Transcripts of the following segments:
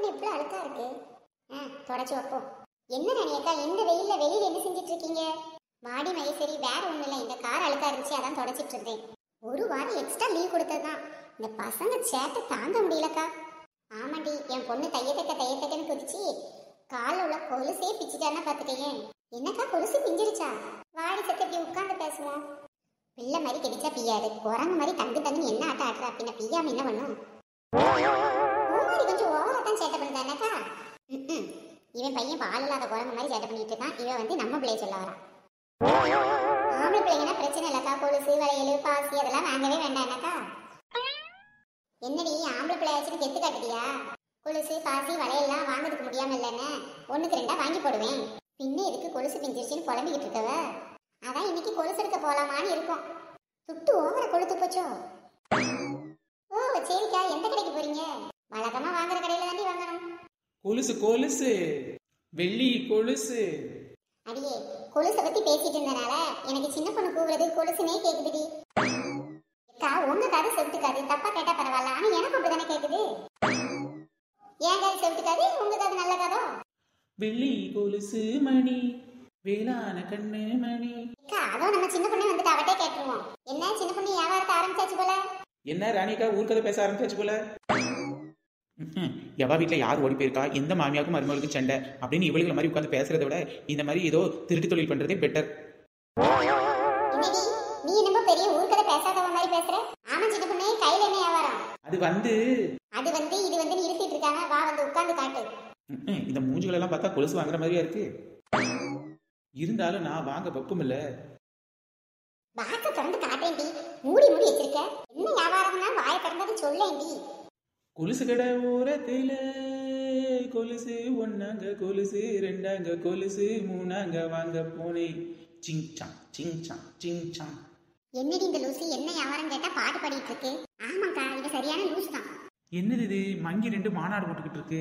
Bathroom இவ்வளவு அழுக்கா இருக்கு ஆ தொடச்சு வைப்போம் என்ன ராணியக்கா இந்த வெயில்ல வெளியில என்ன செஞ்சுட்டு இருக்கீங்க மாடி மகேஸ்வரி வேற ஒண்ணும் இல்லை இந்த கார் அழுக்கா இருந்துச்சு அதான் தொடச்சிட்டு இருந்தேன் ஒரு வாரம் எக்ஸ்ட்ரா லீவ் கொடுத்ததுதான் இந்த பசங்க சேட்டை தாங்க முடியலக்கா ஆமாண்டி என் பொண்ணு தையத்தக்க தையத்தக்கன்னு குதிச்சு காலில் உள்ள கொலுசே பிச்சுட்டானா பார்த்துக்கேன் என்னக்கா கொலுசு பிஞ்சிருச்சா வாடி சத்து இப்படி உட்காந்து பேசுவோம் பிள்ளை மாதிரி கிடைச்சா பியாது குரங்கு மாதிரி தங்கு தங்குன்னு என்ன ஆட்டம் ஆடுறா பின்ன பிய்யாம என்ன பண்ணும் ஓமாரி கொஞ்சம் ஓவரா தான் சேட்டை பண்ணுதானக்கா ம்ம். இவன் பையன் பால் இல்லாத குரங்கு மாதிரி சேட்டை பண்ணிட்டு இருக்கான் இவன் வந்து நம்ம பிள்ளைய சொல்ல வரான் ஆம்பளை பிள்ளைங்கன்னா பிரச்சனை இல்லக்கா கொலுசு வளையல் பாசி அதெல்லாம் வாங்கவே வேண்டாம்னாக்கா என்னடி ஆம்பளை பிள்ளை வச்சுட்டு கெத்து காட்டுறியா கொலுசு பாசி வளையல்லாம் வாங்குறதுக்கு முடியாம இல்லைன்னு ஒண்ணுக்கு ரெண்டா வாங்கி போடுவேன் பின்ன எதுக்கு கொலுசு பிஞ்சிருச்சுன்னு புலம்பிக்கிட்டு இருக்கவ அதான் இன்னைக்கு கொலுசு எடுக்க போலாமான்னு இருக்கும் துட்டு ஓவர கொளுத்து போச்சோ ஓ சரிக்கா எந்த கடைக்கு போறீங்க வழக்கமா வாங்குற கடையில தாண்டி வாங்கணும் கொலுசு கொலுசு வெள்ளி கொலுசு அடியே கொலுசை பத்தி பேசிட்டு இருந்தனால எனக்கு சின்ன பொண்ணு கூவுறது கொலுசுனே கேக்குதுடி அக்கா உங்க காது செவிட்டுக்காது தப்பா கேட்டா பரவாயில்ல ஆனா எனக்கு அப்படிதானே கேக்குது ஏன் காது செவிட்டுக்காது உங்க காது நல்ல காதோ வெள்ளி கொலுசு மணி வேளான கண்ணு மணி அக்கா அதோ நம்ம சின்ன பொண்ணு வந்துட்டு அவட்டே கேட்டுருவோம் என்ன சின்ன பொண்ணு வியாபாரத்தை ஆரம்பிச்சாச்சு போல என்ன ராணிக்கா ஊர்க்கதை பேச ஆரம்பிச்சாச்சு போல ம்ம். எவா வீட்டில் யார் ஓடி போயிருக்கா எந்த மாமியாருக்கும் மருமகளுக்கும் சண்டை அப்படின்னு இவளுகளை மாதிரி உட்காந்து பேசுறதை விட இந்த மாதிரி ஏதோ திருட்டு தொழில் பண்றதே பெட்டர் என்னடி நீ என்னமோ பெரிய ஊர்க்கதை பேசாதவ மாதிரி பேசுற ஆமா சின்ன பொண்ணு கையில என்ன வியாபாரம் அது வந்து அது வந்து இது வந்து நிறுத்திட்டு இருக்காங்க வா வந்து உட்கார்ந்து காட்டு ம்ம். இந்த மூஞ்சுகளெல்லாம் பார்த்தா கொலுசு வாங்குற மாதிரியா இருக்கு இருந்தாலும் நான் வாங்க பப்பும் இல்ல வாக்க திறந்து காட்டேன்டி மூடி மூடி வச்சிருக்க என்ன வியாபாரம்னா வாயை திறந்தது சொல்லேன்டி கொலுசு கடை ஓரத்துல கொலுசு ஒன்னாங்க கொலுசு ரெண்டாங்க கொலுசு மூணாங்க வாங்க போனேன் சிங்சாங் சிங்சாங் சிங்சாங் என்னடி இந்த லூசி என்ன வியாபாரம் கேட்டா பாட்டு பாடிட்டு இருக்கு ஆமாக்கா இது சரியான லூஸ் தான் என்னது இது மங்கி ரெண்டு மாநாடு போட்டுக்கிட்டு இருக்கு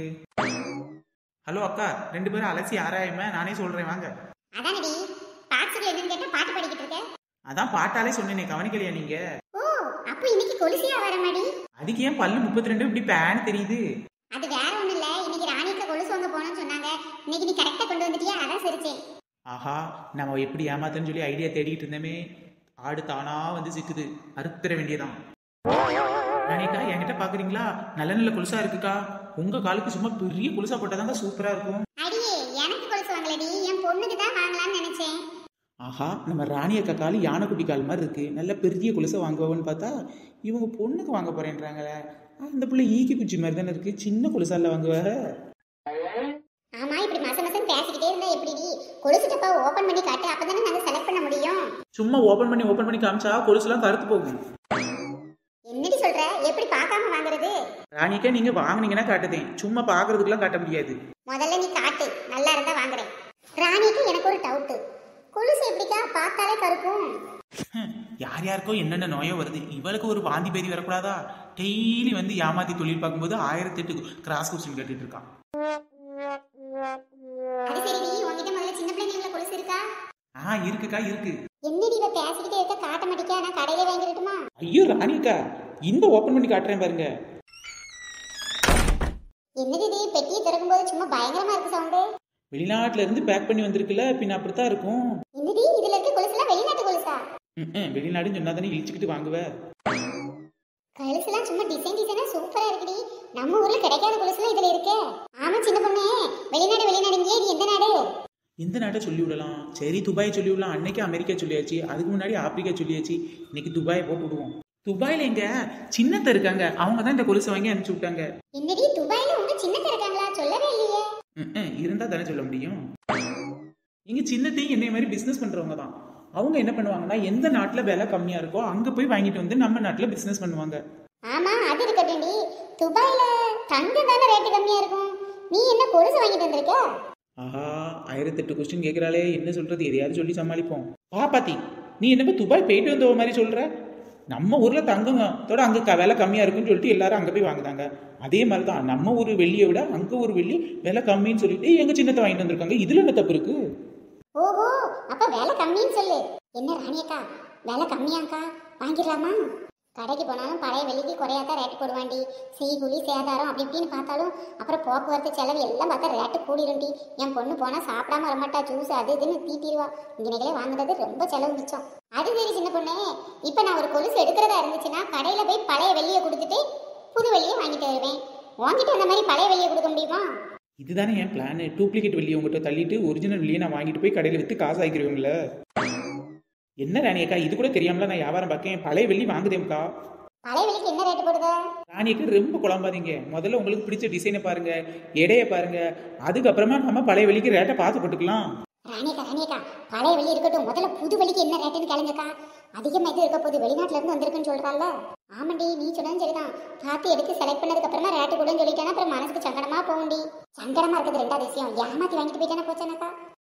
ஹலோ அக்கா ரெண்டு பேரும் அலசி ஆராயம நானே சொல்றேன் வாங்க அதானடி பாக்ஸுக்கு என்னன்னு கேட்டா பாட்டு பாடிக்கிட்டு இருக்க அதான் பாட்டாலே சொன்னேனே கவனிக்கலையா நீங்க ஓ அப்போ இன்னைக்கு கொலுசே வியாபாரமாடி அதுக்கு ஏன் பல்லு முப்பத்தி ரெண்டு இப்படி பேன் தெரியுது அது வேற ஒண்ணும் இல்ல இன்னைக்கு ராணிக்க கொலுசு வாங்க போனோம்னு சொன்னாங்க இன்னைக்கு நீ கரெக்டா கொண்டு வந்துட்டியா அதான் சிரிச்சேன் ஆஹா நம்ம எப்படி ஏமாத்தன்னு சொல்லி ஐடியா தேடிட்டு இருந்தோமே ஆடு தானா வந்து சிக்குது அறுத்துற வேண்டியதான் ராணிக்கா என்கிட்ட பாக்குறீங்களா நல்ல நல்ல கொலுசா இருக்குக்கா உங்க காலுக்கு சும்மா பெரிய கொலுசா போட்டாதாங்க சூப்பரா இருக்கும் அடியே எனக்கு கொலுசு வாங்கலடி என் பொண்ணுக்கு தான் வாங்கலாம்னு நினைச்சேன் ஆஹா நம்ம ராணி அக்கா கால் யானைக்குட்டி கால் மாதிரி இருக்கு நல்ல பெரிய கொலுசை வாங்குவோன்னு பார்த்தா இவங்க பொண்ணுக்கு வாங்க போறேன்றாங்களே அந்த பிள்ளை ஈக்கி குச்சி மாதிரி தானே இருக்கு சின்ன கொலுசால வாங்குவாங்க ஆமா இப்படி மாசம் மாசம் பேசிக்கிட்டே இருந்தா எப்படிடி கொலுசு டப்பா ஓபன் பண்ணி காட்டு அப்பதானே நாங்க செலக்ட் பண்ண முடியும் சும்மா ஓபன் பண்ணி ஓபன் பண்ணி காமிச்சா கொலுசுலாம் கருத்து போகும் என்னடி சொல்ற எப்படி பார்க்காம வாங்குறது ராணிக்கா நீங்க வாங்குனீங்கன்னா காட்டுதேன் சும்மா பாக்குறதுக்குலாம் காட்ட முடியாது முதல்ல நீ காட்டு நல்லா இருந்தா வாங்குறேன் ராணிக்கு எனக்கு ஒரு டவுட் கொலுசு எப்படிக்கா பார்த்தாலே கருக்கும் ஹம், யார் யாருக்கோ என்னென்ன நோயோ வருது இவளுக்கு ஒரு வாந்தி பேதி வரக்கூடாதா டெய்லி வந்து ஏமாத்தி தொழில் பார்க்கும்போது ஆயிரத்தி எட்டு கிராஸ் கொஸ்டின் கேட்டுட்டு இருக்கான் அது சரி உங்ககிட்ட முதல்ல சின்ன பிள்ளைங்கள கொலுசு இருக்கா ஆ இருக்குக்கா இருக்கு என்னடி இவ பேசிக்கிட்டே இருக்க காட்ட மாட்டிக்கா நான் கடையில வாங்கிடட்டுமா ஐயோ ராணிக்கா இந்த ஓபன் பண்ணி காட்டுறேன் பாருங்க என்னது இது பெட்டியை திறக்கும்போது சும்மா பயங்கரமா இருக்கு சவுண்டு வெளிநாட்டுல இருந்து பேக் பண்ணி வந்திருக்குல்ல பின்ன அப்படித்தான் இருக்கும் என்னடி இதுல இருக்க கொலுசுலாம் வெளிநாட்டு கொலுசா ம், ம், வெளிநாடுன்னு சொன்னா தானே இழிச்சுக்கிட்டு வாங்குவ கொலுசுலாம் சும்மா டிசைன் டிசைனா சூப்பரா இருக்குடி நம்ம ஊர்ல கிடைக்காத கொலுசுலாம் இதுல இருக்கே ஆமா சின்ன பொண்ணு வெளிநாடு வெளிநாடுங்க இது எந்த நாடு எந்த நாட்டை சொல்லி விடலாம் சரி துபாய் சொல்லி விடலாம் அன்னைக்கு அமெரிக்கா சொல்லியாச்சு அதுக்கு முன்னாடி ஆப்பிரிக்கா சொல்லியாச்சு இன்னைக்கு துபாய் போட்டு விடுவோம் துபாயில எங்க சின்னத்தை இருக்காங்க அவங்க தான் இந்த கொலுசை வாங்கி அனுப்பிச்சு விட்டாங்க என்னடி துபாயில உங்க சின்னத்தை இருக்காங்களா சொல்லவே இல்லையே ம், ம், இருந்தா தானே சொல்ல முடியும் இங்க சின்னத்தையும் என்னை மாதிரி பிசினஸ் பண்றவங்க தான் அவங்க என்ன பண்ணுவாங்கன்னா எந்த நாட்டுல விலை கம்மியா இருக்கோ அங்க போய் வாங்கிட்டு வந்து நம்ம நாட்டுல பிசினஸ் பண்ணுவாங்க ஆமா அது இருக்கட்டும்டி துபாயில தங்கம் தானே ரேட்டு கம்மியா இருக்கும் நீ என்ன கொலுசு வாங்கிட்டு வந்திருக்க ஆஹா ஆயிரத்தெட்டு கொஸ்டின் கேட்குறாளே என்ன சொல்றது எதையாவது சொல்லி சமாளிப்போம் பாப்பாத்தி நீ என்னப்பா துபாய் போயிட்டு வந்த மாதிரி சொல்ற நம்ம ஊர்ல தங்கத்தோட அங்க க- விலை கம்மியா இருக்குன்னு சொல்லிட்டு எல்லாரும் அங்க போய் வாங்குதாங்க அதே மாதிரி தான் நம்ம ஊர் வெள்ளியை விட அங்க ஒரு வெள்ளி விலை கம்மின்னு சொல்லிட்டு எங்க சின்னத்தை வாங்கிட்டு வந்திருக்காங்க இதுல என்ன தப்பு இருக்கு ஓஹோ அப்ப விலை கம்மின்னு சொல்லு என்ன ராணியக்கா விலை கம்மியாக்கா வாங்கிடலாமா கடைக்கு போனாலும் பழைய வெள்ளிக்கு குறையாதான் ரேட்டு போடுவாண்டி செய்கூலி சேதாரம் அப்படி இப்படின்னு பார்த்தாலும் அப்புறம் போக்குவரத்து செலவு எல்லாம் பார்த்தா ரேட்டு கூடிரும்டி என் பொண்ணு போனால் சாப்பிடாம வரமாட்டா ஜூஸ் அது இதுன்னு தீட்டிடுவா இங்கனைகளே வாங்குறது ரொம்ப செலவு மிச்சம் அது சரி சின்ன பொண்ணே இப்போ நான் ஒரு கொலுசு எடுக்கிறதா இருந்துச்சுன்னா கடையில் போய் பழைய வெள்ளியை கொடுத்துட்டு புது வெள்ளியை வாங்கிட்டு வருவேன் வாங்கிட்டு அந்த மாதிரி பழைய வெள்ளியை கொடுக்க முடியுமா இதுதானே என் பிளான் டூப்ளிகேட் வெள்ளியை உங்கள்கிட்ட தள்ளிட்டு ஒரிஜினல் வெள்ளியை நான் வாங்கிட்டு போய் கடையில் விற்று காசு ஆகிக்கிறவங்கள என்ன ராணியக்கா இது கூட தெரியாமல நான் வியாபாரம் பார்க்கேன் பழைய வெள்ளி வாங்குதேம்க்கா பழைய வெள்ளிக்கு என்ன ரேட்டு போடுத ராணியக்கா ரொம்ப குழம்பாதீங்க முதல்ல உங்களுக்கு பிடிச்ச டிசைனை பாருங்க எடையை பாருங்க அதுக்கப்புறமா நம்ம பழைய வெள்ளிக்கு ரேட்டை பார்த்து போட்டுக்கலாம் ராணியக்கா ராணியக்கா பழைய வெள்ளி இருக்கட்டும் முதல்ல புது வெள்ளிக்கு என்ன ரேட்டுன்னு கேளுங்கக்கா அதிகமாக இது இருக்க போது வெளிநாட்டுல இருந்து வந்திருக்குன்னு சொல்றாள்ல ஆமாண்டி நீ சொன்னதும் சரிதான் பார்த்து எடுத்து செலக்ட் பண்ணதுக்கு அப்புறமா ரேட்டு கூடன்னு சொல்லிட்டேன்னா அப்புறம் மனசுக்கு சங்கடமா போகும்டி சங்கடமா இருக்குது ரெண்டாவது விஷயம் ஏமாத்தி வாங்கிட்டு போயிட்டானா போச்சானாக்கா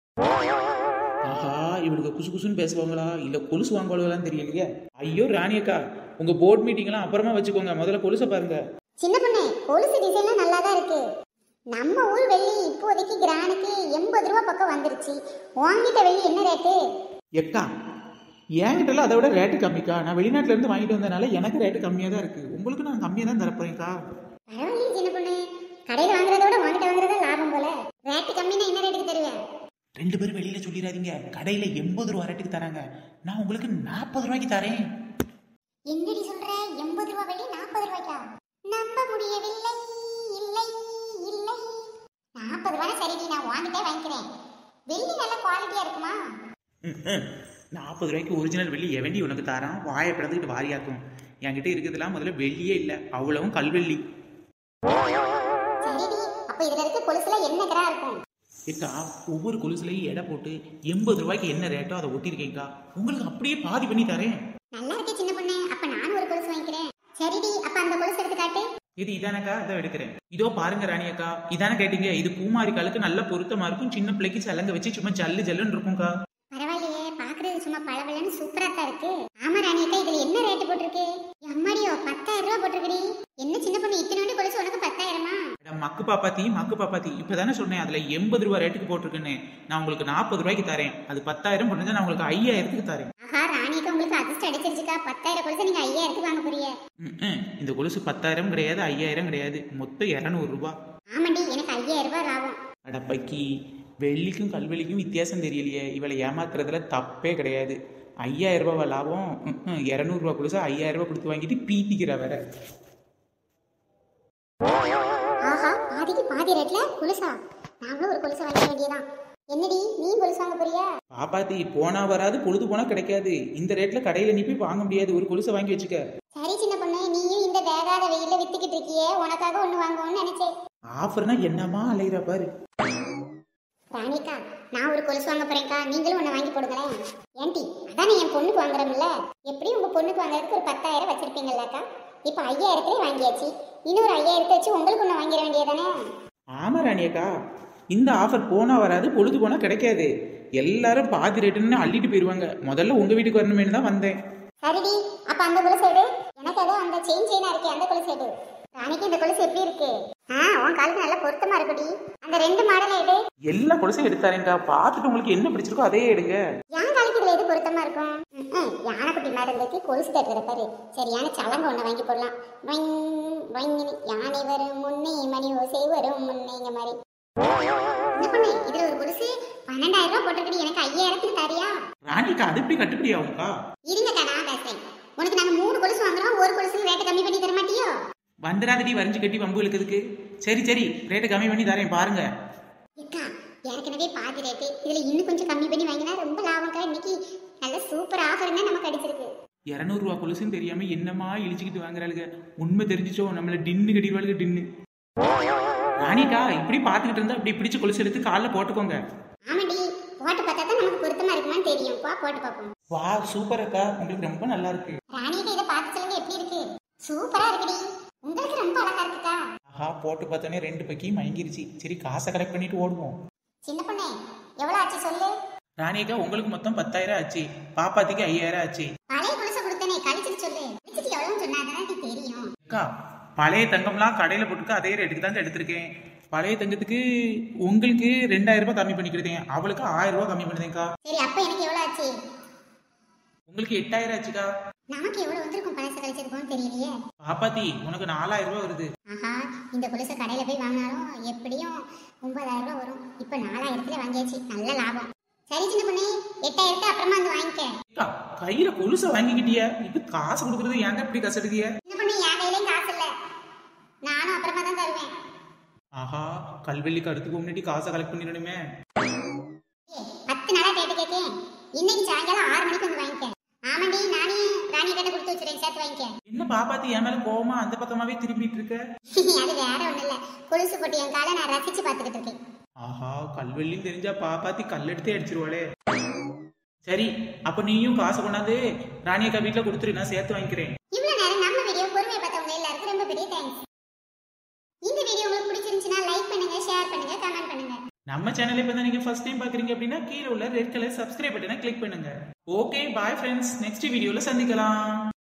ஆஹா இவளுக்கு குசு குசுன்னு பேசுவாங்களா இல்ல கொலுசு வாங்குவாங்களான்னு தெரியலையே ஐயோ ராணியக்கா உங்க போர்ட் மீட்டிங்லாம் அப்புறமா வச்சுக்கோங்க முதல்ல கொலுசை பாருங்க சின்ன பொண்ணு கொலுசு டிசைன்லாம் நல்லா தான் இருக்கு நம்ம ஊர் வெள்ளி இப்போதைக்கு கிரானுக்கு எண்பது ரூபா பக்கம் வந்துருச்சு வாங்கிட்ட வெள்ளி என்ன ரேட்டு எக்கா என்கிட்டலாம் அதை விட ரேட்டு கம்மிக்கா நான் வெளிநாட்டுல இருந்து வாங்கிட்டு வந்தனால எனக்கு ரேட்டு கம்மியாக தான் இருக்கு உங்களுக்கு நான் கம்மியாக தான் தரப்போறேன்க்கா பரவாயில்லையே சின்ன பொண்ணு கடையில் வாங்குறத விட வாங்கிட்ட வாங்குறதா லாபம் போல ரேட்டு கம்மினா என்ன ரேட்டுக்கு தருவேன் ரெண்டு பேரும் வெளியில சொல்லிடாதீங்க கடையில எண்பது ரூபா ரேட்டுக்கு தராங்க நான் உங்களுக்கு நாற்பது ரூபாய்க்கு தரேன் என்னடி சொல்ற எண்பது ரூபா வெள்ளி நாற்பது ரூபாய்க்கா நம்ப முடியவில்லை இல்லை இல்லை நாற்பது ரூபா சரிடி நான் வாங்கிட்டே வாங்கிக்கிறேன் வெள்ளி நல்ல குவாலிட்டியா இருக்குமா நாற்பது ரூபாய்க்கு ஒரிஜினல் வெள்ளி எவண்டி உனக்கு தரான் வாயை பிளந்துக்கிட்டு வாரியாக்கும் என்கிட்ட இருக்கிறதுலாம் முதல்ல வெள்ளியே இல்லை அவ்வளவும் கல்வெள்ளி சரிடி அப்ப இதுல இருக்க கொலுசுல என்ன கிரா இருக்கும் ஏக்கா ஒவ்வொரு கொலுசுலையும் எடை போட்டு எண்பது ரூபாய்க்கு என்ன ரேட்டோ அதை ஒட்டியிருக்கேங்க்கா உங்களுக்கு அப்படியே பாதி பண்ணி தரேன் நல்லா இருக்கே சின்ன பொண்ணு அப்ப நானும் ஒரு கொலுசு வாங்கிக்கிறேன் சரிடி அப்ப அந்த கொலுசு எடுத்து காட்டு இது இதானக்கா இதை எடுக்கிறேன் இதோ பாருங்க ராணியக்கா இதானே கேட்டீங்க இது பூமாரி காலுக்கு நல்ல பொருத்தமா இருக்கும் சின்ன பிள்ளைக்கு சலங்க வச்சு சும்மா ஜல்லு ஜல்லுன்னு இருக்கும்க்கா பரவாயில்லையே பாக்குறது சும்மா பளபளன்னு சூப்பரா தான் இருக்கு ஆமா ராணியக்கா இதுல என்ன ரேட்டு போட்டிருக்கு அம்மாடியோ பத்தாயிரம் ரூபாய் போட்டிருக்குடி என்ன சின்ன பொண்ணு இத்தனை கொலுசு உனக்கு பத்தாயிரமா அட, மக்கு பாப்பாத்தி மக்கு பாப்பாத்தி இப்பதானே சொன்னேன் அதுல எண்பது ரூபா ரேட்டுக்கு போட்டிருக்குன்னு நான் உங்களுக்கு நாற்பது ரூபாய்க்கு தரேன் அது பத்தாயிரம் போட்டு நான் உங்களுக்கு ஐயாயிரத்துக்கு தரேன் ஆஹா ராணிக்கா உங்களுக்கு அதிர்ஷ்டம் அடிச்சிருச்சுக்கா பத்தாயிரம் கொலுசு நீங்க ஐயாயிரத்துக்கு வாங்க போறீங்க ம், ம். இந்த கொலுசு பத்தாயிரம் கிடையாது ஐயாயிரம் கிடையாது மொத்தம் இரநூறு ரூபா ஆமாண்டி எனக்கு ஐயாயிரம் ரூபாய் லாபம் அடப்பைக்கு வெள்ளிக்கும் கல்வெள்ளிக்கும் வித்தியாசம் தெரியலையே இவளை ஏமாத்துறதுல தப்பே கிடையாது ஐயாயிரம் ரூபாய் லாபம் ம், ம். இரநூறுவா கொலுசு ஐயாயிரம் ரூபாய் கொடுத்து வாங்கிட்டு பீத்திக்கிற வேற ஆஹா பாதிக்கு பாதி ரேட்ல கொலுசா நாமளும் ஒரு கொலுசு வாங்க வேண்டியதான் என்னடி நீ கொலுசு வாங்க போறியா பாப்பாத்தி போனா வராது பொழுது போனா கிடைக்காது இந்த ரேட்ல கடையில நீ போய் வாங்க முடியாது ஒரு கொலுசை வாங்கி வச்சுக்க சரி சின்ன பொண்ணு நீயும் இந்த வேகாத வெயில்ல வித்துக்கிட்டு இருக்கியே உனக்காக ஒண்ணு வாங்குவோம்னு நினைச்சேன் ஆஃபர்னா என்னமா அலையிற பாரு ராணிக்கா நான் ஒரு கொலுசு வாங்க போறேன்க்கா நீங்களும் ஒண்ணு வாங்கி போடுங்களேன் ஏன்டி அதானே என் பொண்ணுக்கு வாங்குறோம்ல எப்படி உங்க பொண்ணுக்கு வாங்குறதுக்கு ஒரு பத்தாயிரம் வச்சிருப்பீங்கல்லக்கா இப்போ ஐயாயிரத்துலேயே வாங்கியாச்சு இன்னொரு ஐயாயிரத்தை வச்சு உங்களுக்கு ஒன்று வாங்கிட வேண்டியதானே ஆமா ராணியக்கா இந்த ஆஃபர் போனா வராது பொழுது போனா கிடைக்காது எல்லாரும் பாதி ரேட்டுன்னு அள்ளிட்டு போயிருவாங்க முதல்ல உங்க வீட்டுக்கு வரணுமேனு தான் வந்தேன் சரிடி அப்ப அந்த கொலுசு எடு எனக்கு ஏதோ அந்த செயின் செயினா இருக்கே அந்த கொலுசு எடு ராணிக்கு இந்த கொலுசு எப்படி இருக்கு ஆ உன் காலுக்கு நல்லா பொருத்தமா இருக்குடி அந்த ரெண்டு மாடலை எடு எல்லா கொலுசையும் எடுத்தாரேங்கா பார்த்துட்டு உங்களுக்கு என்ன பிடிச்சிருக்கோ அதே எடுங்க யான் காலுக்கு இதுல எது பொருத்தமா இருக்கும் ம்ம். யானைக்குட்டி மாதிரி இருந்துச்சு கொலுசு தட்டுற பாரு சரியான சலங்க ஒண்ணு வாங்கி போடலாம் வைங், வைங்கினி. யானை வரும் முன்னே மணி ஓசை வரும் முன்னேங்க மாதிரி என்ன பண்ணு இதுல ஒரு கொலுசு பன்னெண்டாயிரம் ரூபாய் போட்டிருக்கடி எனக்கு ஐயாயிரத்துக்கு தரியா ராணிக்கா அது எப்படி கட்டுப்படி ஆகும்க்கா இருங்கக்கா நான் பேசுறேன் உனக்கு நாங்க மூணு கொலுசு வாங்குறோம் ஒரு கொலுசு ரேட்டு கம்மி பண்ணி தர மாட்டியோ வந்துடாதடி வரைஞ்சு கட்டி வம்பு இழுக்கிறதுக்கு சரி சரி ரேட்டு கம்மி பண்ணி தரேன் பாருங்க அக்கா ஏற்கனவே பாதி ரேட்டு இதுல இன்னும் கொஞ்சம் கம்மி பண்ணி வாங்கினா ரொம்ப லாபம்க்கா இன்னைக்கு நல்ல சூப்பர் ஆஃபர் தான் நமக்கு கிடைச்சிருக்கு இரநூறுவா கொலுசுன்னு தெரியாம என்னமா இழிச்சுக்கிட்டு வாங்குறாளுங்க உண்மை தெரிஞ்சிச்சோ நம்மள டின்னு கட்டிடுவாளுங்க டின்னு ராணிக்கா இப்படி பார்த்துக்கிட்டு இருந்தா இப்படி பிடிச்சு கொலுசு எடுத்து காலைல போட்டுக்கோங்க ஆமாடி போட்டு பார்த்தா தான் நமக்கு பொருத்தமா இருக்குமான்னு தெரியும் போ போட்டு பார்ப்போம் வா சூப்பர் அக்கா உங்களுக்கு ரொம்ப நல்லா இருக்கு ராணிகிட்ட இதை பார்த்து சொல்லுங்க எப்படி இருக்கு சூப்பரா இருக்குடி உங்களுக்கு ரொம்ப அழகா இருக்குக்கா ஆஹா போட்டு பார்த்தோன்னே ரெண்டு பக்கியும் மயங்கிருச்சு சரி காசை கலெக்ட் பண்ணிட்டு ஓடுவோம் சின்ன பொண்ணே எவ்வளவு ஆச்சு சொல்லு ராணியக்கா உங்களுக்கு மொத்தம் பத்தாயிரம் ஆச்சு பாப்பாத்திக்கு ஐயாயிரம் ஆச்சு பழைய கொலுசை கொடுத்தனே கழிச்சிட்டு சொல்லு கழிச்சிட்டு எவ்வளவுன்னு சொன்னாதான் எனக்கு தெரியும் அக்கா பழைய தங்கம்லாம் கடையில் போட்டுக்க அதே ரேட்டுக்கு தாங்க எடுத்திருக்கேன் பழைய தங்கத்துக்கு உங்களுக்கு ரெண்டாயிரம் ரூபாய் கம்மி பண்ணிக்கிறதேன் அவளுக்கு ஆயிரம் ரூபாய் கம்மி பண்ணுதேங்க்கா சரி அப்ப எனக்கு எவ்வளவு ஆச்சு உங்களுக்கு எட்டாயிரம் ஆச்சுக்கா நமக்கு எவ்வளவு வந்திருக்கும் பழசு கழிச்சிருக்கோம்னு தெரியலையே பாப்பாத்தி உனக்கு நாலாயிரம் ரூபாய் வருது ஆஹா இந்த கொலுசை கடையில போய் வாங்கினாலும் எப்படியும் ஒன்பதாயிரம் ரூபாய் வரும் இப்ப நாலாயிரத்துல வாங்கியாச்சு நல்ல லாபம் சரி சின்ன பொண்ணு எட்டாயிரத்து அப்புறமா வந்து வாங்கிக்க அக்கா, கையில கொலுசை வாங்கிக்கிட்டிய இப்ப காசு கொடுக்கறது ஏன்டா இப்படி கசடுதிய சின்ன பொண்ணு என் கையிலயும் காசு இல்ல நானும் அப்புறமா தான் தருவேன் ஆஹா கல்வெள்ளிக்கு அடுத்துக்கு முன்னாடி காசை கலெக்ட் பண்ணிடணுமே ஏய், பத்து நாளா கேட்டு கேட்கேன் இன்னைக்கு சாயங்காலம் ஆறு மணிக்கு வந்து வாங்கிக்க ஆமாண்டி நானே ராணி கிட்ட கொடுத்து வச்சிருக்கேன் சேர்த்து வாங்கிக்க என்ன பாப்பாத்தி என் மேல கோவமா அந்த பக்கமாவே திரும்பிட்டு இருக்க அது வேற ஒண்ணு இல்ல கொலுசு போட்டு என் காலை நான் ரசிச்சு பார்த்துக்கிட்டு இருக்கேன் ஆஹா கல்வெள்ளின்னு தெரிஞ்சா பாப்பாத்தி கல்லெடுத்தே அடிச்சிருவாளே சரி அப்ப நீயும் காசு கொண்டாந்து ராணியக்கா வீட்டுல கொடுத்துரு நான் சேர்த்து வாங்கிக்கிறேன் இவ்வளவு நேரம் நம்ம வீடியோ பொறுமையை பார்த்தவங்க எல்லாருக்கும் ரொம்ப பெரிய தேங்க்ஸ் இந்த வீடியோ உங்களுக்கு பிடிச்சிருந்துச்சுன்னா லைக் பண்ணுங்க ஷேர் பண்ணுங்க கமெண்ட் பண்ணுங்க நம்ம சேனலை இப்போ தான் நீங்க ஃபர்ஸ்ட் டைம் பாக்குறீங்க அப்படின்னா கீழே உள்ள ரெட் கலர் சப்ஸ்கிரைப் பட்டனை கிளிக் பண்ணுங்க ஓகே பாய் ஃப்ரெண்ட்ஸ் நெக்ஸ்ட் வீடியோல சந்திக்கலாம்